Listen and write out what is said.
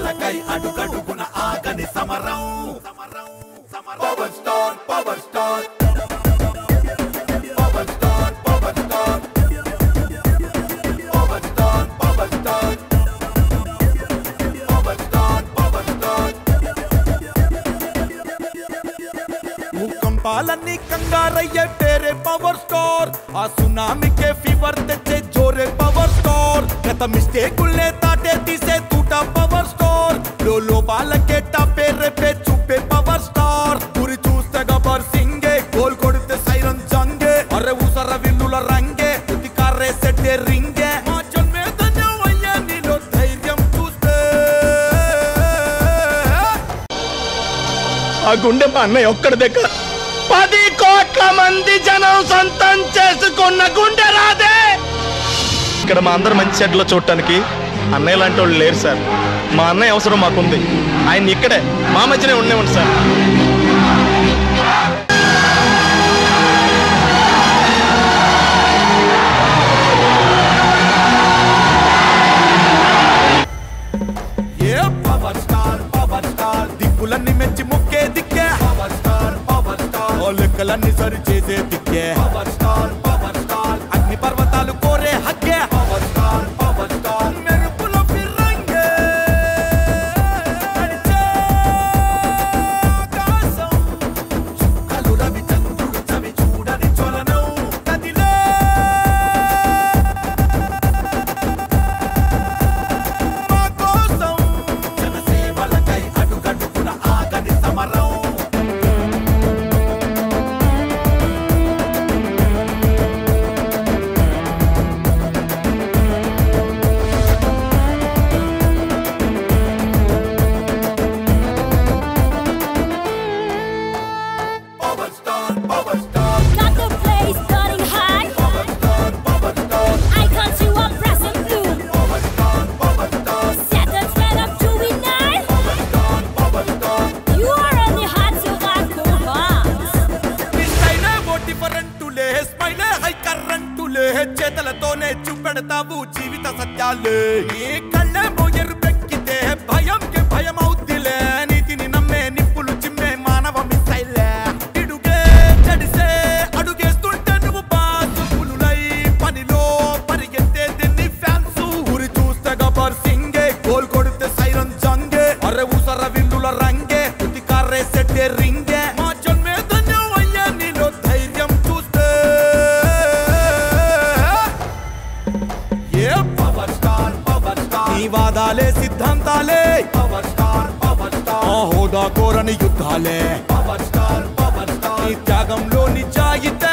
సేవలకై అడుగడుగున ఆగని సమరం power star power star power star power star power star power star power star power star భూకంపాలన్నీ కంగారయ్యే పేరే పవర్ స్టార్ ఆ సునామీకే ఫీవర్ తెచ్చే జోరే పవర్ స్టార్ గత మిస్టేకుల్నే తాటే తీసే తూట పవర్ స్టార్ లో లోపాలకే టాపే రేపే చూపే పవర్ స్టార్ గురి చూస్తే గబర్ సింగే గోల్ కొడితే సైరన్ జంగే అరే ఊసర విల్లుల రంగే ఉతికారే సెట్టే రింగే మా జన్మే ధన్యమయ్యా నీలో ధైర్యం చూస్తే ఆ గుండె మా అన్నయ్య ఒక్కడి దగ్గర పది కోట్ల మంది జనం సొంతం చేసుకున్న గుండె రాదే ఇక్కడ మా అందరు మంచి చెడ్లో చూడటానికి అన్నయ్య లాంటి వాళ్ళు లేరు సార్ మా అన్నయ్య అవసరం మాకుంది ఆయన ఇక్కడే మా మధ్యనే ఉండేవండి సార్ ఏ పవర్ స్టార్ పవర్ స్టార్ దిక్కులన్నీ మెచ్చి ముక్కే దిక్కే పవర్ స్టార్ పవర్ స్టార్ ఓ లెక్కలన్నీ సరి చేసే దిక్కే పవర్ స్టార్ పవర్ స్టార్ అగ్ని పర్వతాలు కోరే హక్కే పవర్ స్టార్ పవర్ స్టార్ మెరుపుల ఫిరంగే నడిచే ఆకాశం చుక్కలు రవి చంద్రుడు చవి చూడని జ్వలనం కదిలే మా కోసం జనసేవలకై అడుగడుగున ఆగని సమరం power star power star Got the place starting high. Power star power star Icons you are pressing blue. Power star power star Set the trend up to be nice. Power star power star You are on the hot to hardcore bombs. మీ స్టైలే ఓ డిఫరెంటులే స్మైలే high కర్రంటులే చేతలతోనే చూపెడతావు జీవిత సత్యాలే నీ కళ్ళే మోయరు పెక్కితే భయంకి భయం అవుద్దిలే నీతిని నమ్మే నిప్పులు చిమ్మే మానవ మిసైలే ఇడుగే చెడిసే అడుగేస్తుంటే నువ్వు బాసు పులులై పనిలో పరిగెత్తేది నీ ఫ్యాన్స్ ఊరి చూస్తే గబర్ సింగే గోల్ కొడితే సైరన్ జంగే అరే ఊసర విల్లుల రంగే ఉతికారే సెట్టే రింగే మా జన్మే ధన్యమయ్యా నీలో ధైర్యం చూస్తే ఏ పవర్ స్టార్ పవర్ స్టార్ నీ వాదాలే సిద్ధాంతాలే పవర్ స్టార్ పవర్ స్టార్ ఆ హోదా కోరని యుద్ధాలే పవర్ స్టార్ పవర్ స్టార్ నీ త్యాగంలో నిజాయితే